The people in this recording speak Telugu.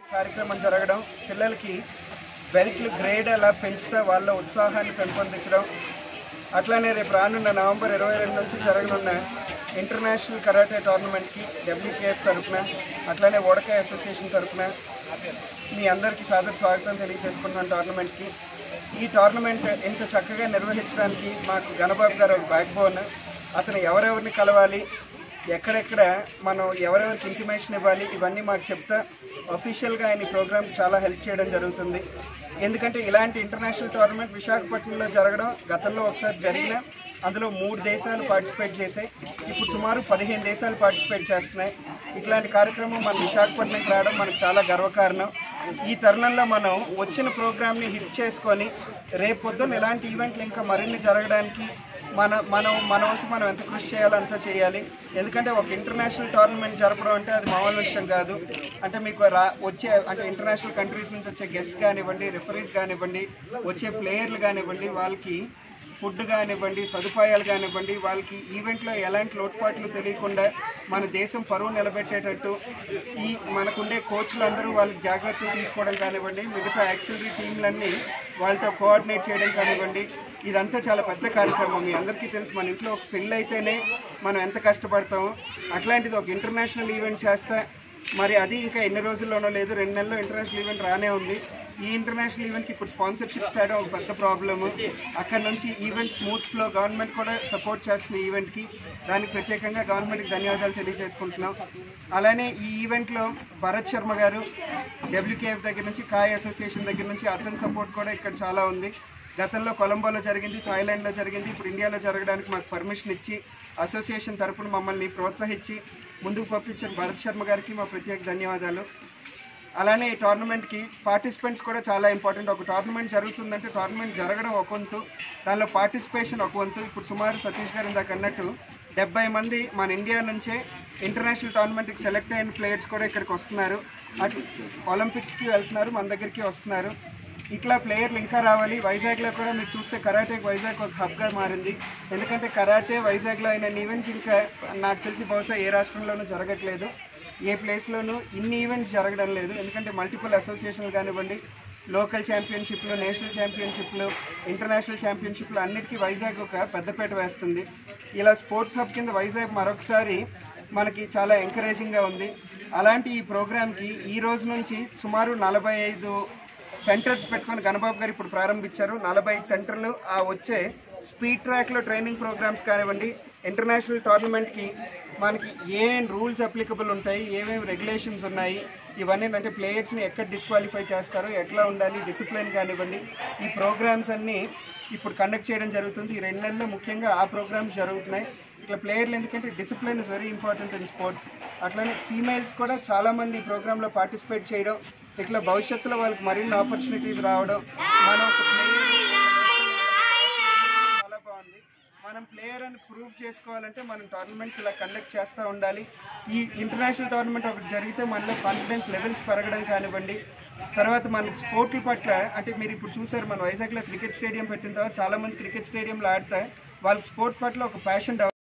కార్యక్రమం జరగడం పిల్లలకి బెల్ట్లు గ్రేడ్ ఎలా పెంచుతా వాళ్ళ ఉత్సాహాన్ని పెంపొందించడం అట్లానే రేపు రానున్న నవంబర్ ఇరవై రెండు నుంచి జరగనున్న ఇంటర్నేషనల్ కరాటే టోర్నమెంట్కి డబ్ల్యూకేఎఫ్ తరఫున అట్లానే ఓడకాయ అసోసియేషన్ తరఫున మీ అందరికీ సాదర స్వాగతం తెలియజేసుకుంటున్నాను టోర్నమెంట్కి ఈ టోర్నమెంట్ ఇంత చక్కగా నిర్వహించడానికి మాకు గణబాబు గారు ఒక బ్యాక్ బోన్ అతను ఎవరెవరిని కలవాలి ఎక్కడెక్కడ మనం ఎవరెవరికి ఇంటిమేషన్ ఇవ్వాలి ఇవన్నీ మాకు చెప్తా అఫీషియల్గా ఆయన ఈ ప్రోగ్రామ్ చాలా హెల్ప్ చేయడం జరుగుతుంది ఎందుకంటే ఇలాంటి ఇంటర్నేషనల్ టోర్నమెంట్ విశాఖపట్నంలో జరగడం గతంలో ఒకసారి జరిగిన అందులో మూడు దేశాలు పార్టిసిపేట్ చేశాయి ఇప్పుడు సుమారు పదిహేను దేశాలు పార్టిసిపేట్ చేస్తున్నాయి ఇట్లాంటి కార్యక్రమం మన విశాఖపట్నంకి రావడం మనకు చాలా గర్వకారణం ఈ తరుణంలో మనం వచ్చిన ప్రోగ్రామ్ని హిట్ చేసుకొని రేపు పొద్దున్న ఇలాంటి ఈవెంట్లు ఇంకా మరిన్ని జరగడానికి మన మనం మన వంతు మనం ఎంత కృషి చేయాలో అంతా చేయాలి ఎందుకంటే ఒక ఇంటర్నేషనల్ టోర్నమెంట్ జరపడం అంటే అది మామూలు విషయం కాదు అంటే మీకు రా వచ్చే అంటే ఇంటర్నేషనల్ కంట్రీస్ నుంచి వచ్చే గెస్ట్ కానివ్వండి రిఫరీస్ కానివ్వండి వచ్చే ప్లేయర్లు కానివ్వండి వాళ్ళకి ఫుడ్ కానివ్వండి సదుపాయాలు కానివ్వండి వాళ్ళకి ఈవెంట్లో ఎలాంటి లోటుపాట్లు తెలియకుండా మన దేశం పరువు నిలబెట్టేటట్టు ఈ మనకుండే కోచ్లు అందరూ వాళ్ళకి జాగ్రత్తలు తీసుకోవడం కానివ్వండి మిగతా యాక్సిలరీ టీంలన్నీ వాళ్ళతో కోఆర్డినేట్ చేయడం కానివ్వండి ఇదంతా చాలా పెద్ద కార్యక్రమం మీ అందరికీ తెలుసు మన ఇంట్లో ఒక పెళ్ళి అయితేనే మనం ఎంత కష్టపడతామో అట్లాంటిది ఒక ఇంటర్నేషనల్ ఈవెంట్ చేస్తే మరి అది ఇంకా ఎన్ని రోజుల్లోనో లేదు రెండు నెలల్లో ఇంటర్నేషనల్ ఈవెంట్ రానే ఉంది ఈ ఇంటర్నేషనల్ ఈవెంట్కి ఇప్పుడు స్పాన్సర్షిప్స్ తేడం ఒక పెద్ద ప్రాబ్లము అక్కడ నుంచి ఈవెంట్ స్మూత్ ఫ్లో గవర్నమెంట్ కూడా సపోర్ట్ చేస్తుంది ఈవెంట్కి దానికి ప్రత్యేకంగా గవర్నమెంట్కి ధన్యవాదాలు తెలియజేసుకుంటున్నాం అలానే ఈ ఈవెంట్లో భరత్ శర్మ గారు డబ్ల్యూకేఎఫ్ దగ్గర నుంచి కాయ్ అసోసియేషన్ దగ్గర నుంచి అతని సపోర్ట్ కూడా ఇక్కడ చాలా ఉంది గతంలో కొలంబోలో జరిగింది థాయిలాండ్లో జరిగింది ఇప్పుడు ఇండియాలో జరగడానికి మాకు పర్మిషన్ ఇచ్చి అసోసియేషన్ తరపున మమ్మల్ని ప్రోత్సహించి ముందుకు పంపించిన భరత్ శర్మ గారికి మా ప్రత్యేక ధన్యవాదాలు అలానే ఈ టోర్నమెంట్కి పార్టిసిపెంట్స్ కూడా చాలా ఇంపార్టెంట్ ఒక టోర్నమెంట్ జరుగుతుందంటే టోర్నమెంట్ జరగడం ఒక వంతు దానిలో పార్టిసిపేషన్ ఒక వంతు ఇప్పుడు సుమారు సతీష్ గారు ఇందాక అన్నట్టు డెబ్బై మంది మన ఇండియా నుంచే ఇంటర్నేషనల్ టోర్నమెంట్కి సెలెక్ట్ అయిన ప్లేయర్స్ కూడా ఇక్కడికి వస్తున్నారు అటు ఒలింపిక్స్కి వెళ్తున్నారు మన దగ్గరికి వస్తున్నారు ఇట్లా ప్లేయర్లు ఇంకా రావాలి వైజాగ్లో కూడా మీరు చూస్తే కరాటేకి వైజాగ్ ఒక హబ్గా మారింది ఎందుకంటే కరాటే వైజాగ్లో అయిన ఈవెంట్స్ ఇంకా నాకు తెలిసి బహుశా ఏ రాష్ట్రంలోనూ జరగట్లేదు ఏ ప్లేస్లోనూ ఇన్ని ఈవెంట్స్ జరగడం లేదు ఎందుకంటే మల్టిపుల్ అసోసియేషన్లు కానివ్వండి లోకల్ ఛాంపియన్షిప్లు నేషనల్ ఛాంపియన్షిప్లు ఇంటర్నేషనల్ ఛాంపియన్షిప్లు అన్నిటికీ వైజాగ్ ఒక పెద్దపేట వేస్తుంది ఇలా స్పోర్ట్స్ హబ్ కింద వైజాగ్ మరొకసారి మనకి చాలా ఎంకరేజింగ్గా ఉంది అలాంటి ఈ ప్రోగ్రామ్కి ఈ రోజు నుంచి సుమారు నలభై ఐదు సెంటర్స్ పెట్టుకొని గణబాబు గారు ఇప్పుడు ప్రారంభించారు నలభై ఐదు సెంటర్లు ఆ వచ్చే స్పీడ్ ట్రాక్లో ట్రైనింగ్ ప్రోగ్రామ్స్ కానివ్వండి ఇంటర్నేషనల్ టోర్నమెంట్కి మనకి ఏమేమి రూల్స్ అప్లికబుల్ ఉంటాయి ఏమేమి రెగ్యులేషన్స్ ఉన్నాయి ఇవన్నీ అంటే ప్లేయర్స్ని ఎక్కడ డిస్క్వాలిఫై చేస్తారో ఎట్లా ఉండాలి డిసిప్లిన్ కానివ్వండి ఈ ప్రోగ్రామ్స్ అన్నీ ఇప్పుడు కండక్ట్ చేయడం జరుగుతుంది ఈ రెండు నెలల్లో ముఖ్యంగా ఆ ప్రోగ్రామ్స్ జరుగుతున్నాయి ఇట్లా ప్లేయర్లు ఎందుకంటే discipline is very important in sport అట్లనే ఫీమేల్స్ కూడా చాలామంది ఈ ప్రోగ్రాంలో పార్టిసిపేట్ చేయడం ఇట్లా భవిష్యత్తులో వాళ్ళకి మరిన్ని ఆపర్చునిటీస్ రావడం మనం ఒక ప్లేయర్ చాలా బాగుంది మనం ప్లేయర్ అని ప్రూవ్ చేసుకోవాలంటే మనం టోర్నమెంట్స్ ఇలా కండక్ట్ చేస్తూ ఉండాలి ఈ ఇంటర్నేషనల్ టోర్నమెంట్ ఒకటి జరిగితే మనలో కాన్ఫిడెన్స్ లెవెల్స్ పెరగడం కానివ్వండి తర్వాత మనకి స్పోర్ట్ల పట్ల అంటే మీరు ఇప్పుడు చూసారు మన వైజాగ్లో క్రికెట్ స్టేడియం పెట్టిన తర్వాత చాలామంది క్రికెట్ స్టేడియంలో ఆడితే వాళ్ళకి స్పోర్ట్ పట్ల ఒక ప్యాషన్